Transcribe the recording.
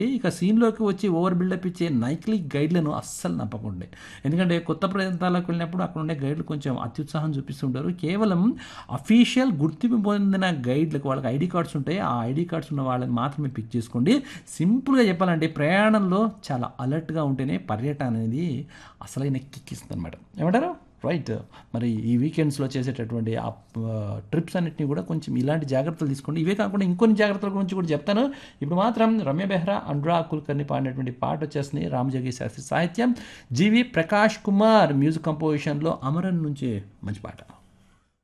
ఇక సీన్లోకి వచ్చి over buildup ఇచ్చే నైక్లీ గైడ్లను అస్సలు నప్పకండి ఎందుకంటే కొత్త ప్రాంతాలకు వెళ్ళినప్పుడు అక్కడ ఉండే గైడ్లు కొంచెం అత్యుత్సాహం చూపిస్తుంటారు కేవలం అఫీషియల్ గుర్తింపు పొందిన గైడ్లకు వాళ్ళకి ఐడి కార్డ్స్ ఉంటాయి ఆ ఐడి కార్డ్స్ ఉన్న వాళ్ళని మాత్రమే పిక్ చేసుకోండి సింపుల్గా చెప్పాలంటే ప్రయాణంలో చాలా అలర్ట్గా ఉంటేనే పర్యటన అనేది అసలైన కిక్కిస్తుంది అనమాట ఏమంటారు రైట్ మరి ఈ వీకెండ్స్లో చేసేటటువంటి ఆ ట్రిప్స్ అన్నిటిని కూడా కొంచెం ఇలాంటి జాగ్రత్తలు తీసుకోండి ఇవే కాకుండా ఇంకొన్ని జాగ్రత్తల గురించి కూడా చెప్తాను ఇప్పుడు మాత్రం రమ్య బెహ్రా అనురా కుల్కర్ని పాడినటువంటి పాట వచ్చేస్తుంది రామజోగి శాస్త్రి సాహిత్యం జీవి ప్రకాష్ కుమార్ మ్యూజిక్ కంపోజిషన్లో అమరన్ నుంచి మంచి పాట